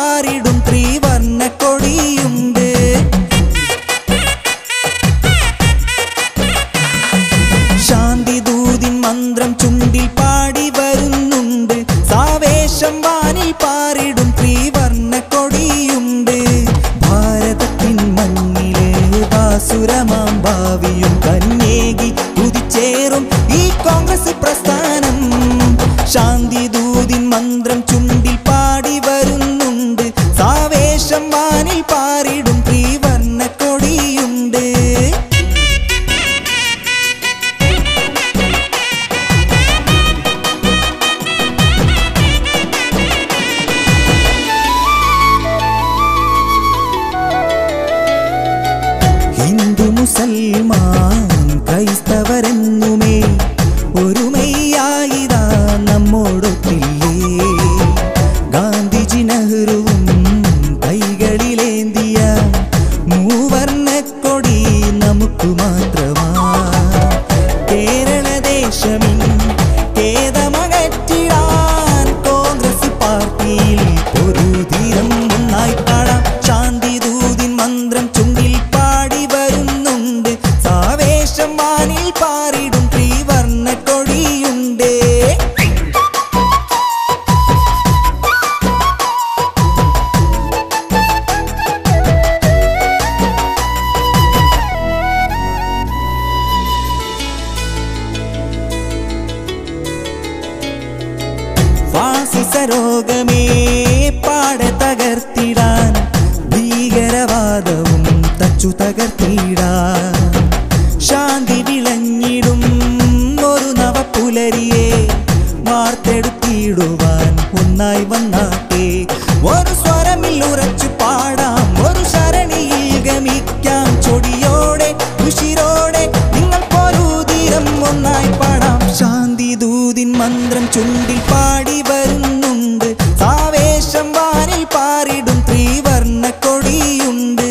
പാറിടും ത്രിവർണ്ണ കൊടിയുണ്ട് ശാന്തി ദൂതിൻ മന്ത്രം ചുണ്ടിൽ പാടി വരുന്നുണ്ട് സാവേശം വാനിൽ പാറിടും ത്രിവർണ്ണ കൊടിയുണ്ട് ഭാരതത്തിൻ മണ്ണിലെ ബാസുരമാം ഭാവിയും കന്യേകി കുതിച്ചേറും ഈ കോൺഗ്രസ് പ്രസ്ഥാനം ശാന്തി ദൂതിൻ മന്ത്രം ചുണ്ടിൽ പാടി വരുന്നുണ്ട് സാവേശം വാനിൽ പാറിടും ത്രിവർണ്ണ കൊടിയുണ്ട് ഹിന്ദു മുസൽമാൻ ക്രൈസ്തവരെന്നുമേ ഒരുമയായിതാ നമ്മോടൊത്തില്ലേ ഗാന്ധിജി നെഹ്റുവും കൈകളിലേന്തിയ മൂവർണ്ണക്കൊടി നമുക്ക് മാത്രമാ കേരളദേശമിൻ ഖേദമകറ്റിടാൻ കോൺഗ്രസ് പാർട്ടിയിൽ പൊരുതിരം ഒന്നായി പാടാം ശാന്തി ദൂതിൻ മന്ത്രം ചുണ്ടിൽ പാടി വരുന്നുണ്ട് സാവേശം വാനിൽ പാറിടും ത്രിവർണ്ണ കൊടിയുണ്ട് ഫാസിസ രോഗമേ പാടെ തകർത്തിടാൻ ഭീകരവാദവും തച്ചു തകർത്തിടാൻ ശാന്തി വിളഞ്ഞിടും ഒരു നവപുലരിയെ വാർത്തെടുത്തിടുവാൻ ഒന്നായി വന്നാട്ടെ ഒരു സ്വരമിൽ ഉറച്ചു പാടാം ഒരു ശരണിയിൽ ഗമിക്കാം ചൊടിയോടെ ഉശിരോടെ നിങ്ങൾ പോരൂതീരം ഒന്നായി പാടാം ശാന്തി ദൂതിൻ മന്ത്രം ചുണ്ടിൽ പാടി വരുന്നുണ്ട് സാവേശം വാനിൽ പാറിടും ത്രിവർണ്ണ കൊടിയുണ്ട്